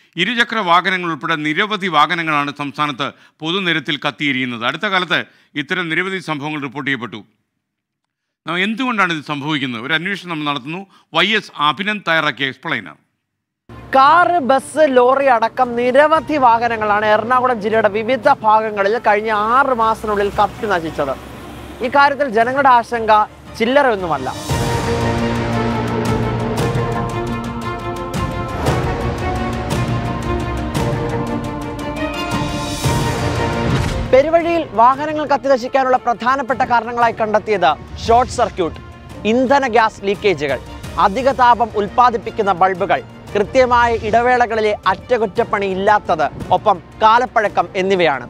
ഇരുചക്ര വാഹനങ്ങൾ ഉൾപ്പെടെ നിരവധി വാഹനങ്ങളാണ് സംസ്ഥാനത്ത് പൊതുനിരത്തിൽ കത്തിയിരിക്കുന്നത് അടുത്ത കാലത്ത് ഇത്തരം നിരവധി സംഭവങ്ങൾ റിപ്പോർട്ട് ചെയ്യപ്പെട്ടു ആ, എന്തുകൊണ്ടാണ് ഇത് സംഭവിക്കുന്നത് ഒരു അന്വേഷണം നമ്മൾ നടത്തുന്നു വൈ എസ് അഭിനന്ദ് തയ്യാറാക്കിയ എക്സ്പ്ലെയിനർ കാറ് ബസ് ലോറി അടക്കം നിരവധി വാഹനങ്ങളാണ് എറണാകുളം ജില്ലയുടെ വിവിധ ഭാഗങ്ങളിൽ കഴിഞ്ഞ ആറ് മാസത്തിനുള്ളിൽ കത്തി നശിച്ചത് ഇക്കാര്യത്തിൽ ജനങ്ങളുടെ ആശങ്ക ചില്ലറയൊന്നുമല്ല പെരുവഴിയിൽ വാഹനങ്ങൾ കത്തിനശിക്കാനുള്ള പ്രധാനപ്പെട്ട കാരണങ്ങളായി കണ്ടെത്തിയത് ഷോർട്ട് സർക്യൂട്ട് ഇന്ധന ഗ്യാസ് ലീക്കേജുകൾ അധിക താപം ഉൽപ്പാദിപ്പിക്കുന്ന ബൾബുകൾ കൃത്യമായ ഇടവേളകളിലെ അറ്റകുറ്റപ്പണി ഇല്ലാത്തത് ഒപ്പം കാലപ്പഴക്കം എന്നിവയാണ്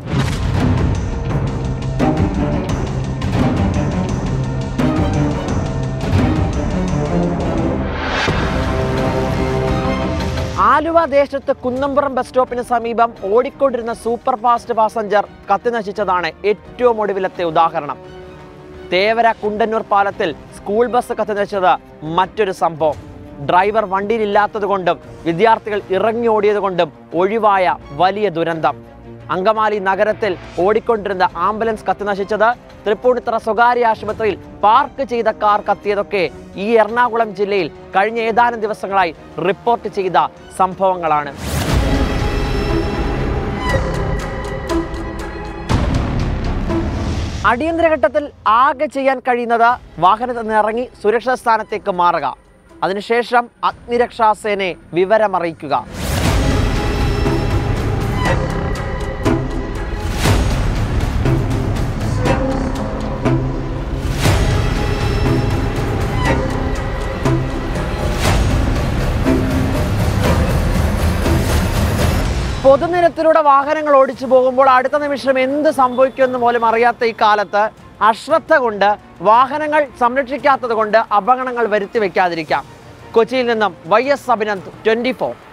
ആലുവ ദേശത്ത് കുന്നംപുറം ബസ് സ്റ്റോപ്പിന് സമീപം ഓടിക്കൊണ്ടിരുന്ന സൂപ്പർ ഫാസ്റ്റ് പാസഞ്ചർ കത്തിനശിച്ചതാണ് ഏറ്റവും ഒടുവിലത്തെ ഉദാഹരണം തേവര കുണ്ടന്നൂർ പാലത്തിൽ സ്കൂൾ ബസ് കത്തിനശിച്ചത് മറ്റൊരു സംഭവം ഡ്രൈവർ വണ്ടിയിലില്ലാത്തത് കൊണ്ടും വിദ്യാർത്ഥികൾ ഇറങ്ങി ഓടിയത് കൊണ്ടും ഒഴിവായ വലിയ ദുരന്തം അങ്കമാലി നഗരത്തിൽ ഓടിക്കൊണ്ടിരുന്ന ആംബുലൻസ് കത്തിനശിച്ചത് തൃപ്പൂണിത്തറ സ്വകാര്യ ആശുപത്രിയിൽ പാർക്ക് ചെയ്ത കാർ കത്തിയതൊക്കെ ഈ എറണാകുളം ജില്ലയിൽ കഴിഞ്ഞ ഏതാനും ദിവസങ്ങളായി റിപ്പോർട്ട് ചെയ്ത സംഭവങ്ങളാണ് അടിയന്തര ഘട്ടത്തിൽ ആകെ ചെയ്യാൻ കഴിയുന്നത് വാഹനത്തിൽ നിന്ന് ഇറങ്ങി സുരക്ഷിത സ്ഥാനത്തേക്ക് മാറുക അതിനുശേഷം അഗ്നിരക്ഷാസേനയെ വിവരമറിയിക്കുക പൊതുനിരത്തിലൂടെ വാഹനങ്ങൾ ഓടിച്ചു പോകുമ്പോൾ അടുത്ത നിമിഷം എന്ത് സംഭവിക്കുമെന്ന് പോലും അറിയാത്ത ഈ കാലത്ത് അശ്രദ്ധ കൊണ്ട് വാഹനങ്ങൾ സംരക്ഷിക്കാത്തത് കൊണ്ട് അപകടങ്ങൾ വരുത്തി വെക്കാതിരിക്കാം കൊച്ചിയിൽ നിന്നും വൈ എസ് അഭിനന്ദ് ട്വന്റി